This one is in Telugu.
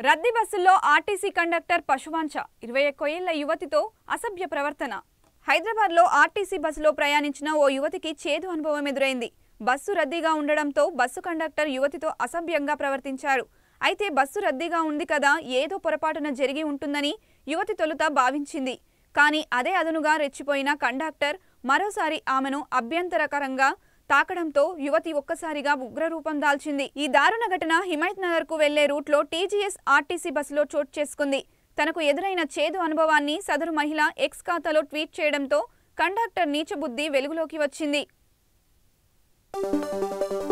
రద్దీ బస్సుల్లో ఆర్టీసీ కండక్టర్ పశువాంచ ఇరవై ఒక్క ఏళ్ల యువతితో అసభ్య ప్రవర్తన హైదరాబాద్లో ఆర్టీసీ బస్సులో ప్రయాణించిన ఓ యువతికి చేదు అనుభవం ఎదురైంది బస్సు రద్దీగా ఉండడంతో బస్సు కండక్టర్ యువతితో అసభ్యంగా ప్రవర్తించారు అయితే బస్సు రద్దీగా ఉంది కదా ఏదో పొరపాటున జరిగి ఉంటుందని యువతి తొలుత భావించింది కానీ అదే అదనుగా రెచ్చిపోయిన కండక్టర్ మరోసారి ఆమెను అభ్యంతరకరంగా తాకడంతో యువతి ఒక్కసారిగా ఉగ్రరూపం దాల్చింది ఈ దారుణ ఘటన హిమాయత్ నగర్ కు వెళ్లే రూట్లో టీజీఎస్ ఆర్టీసీ బస్సులో చోటు చేసుకుంది తనకు ఎదురైన చేదు అనుభవాన్ని సదరు మహిళ ఎక్స్ ఖాతాలో ట్వీట్ చేయడంతో కండక్టర్ నీచబుద్ధి వెలుగులోకి వచ్చింది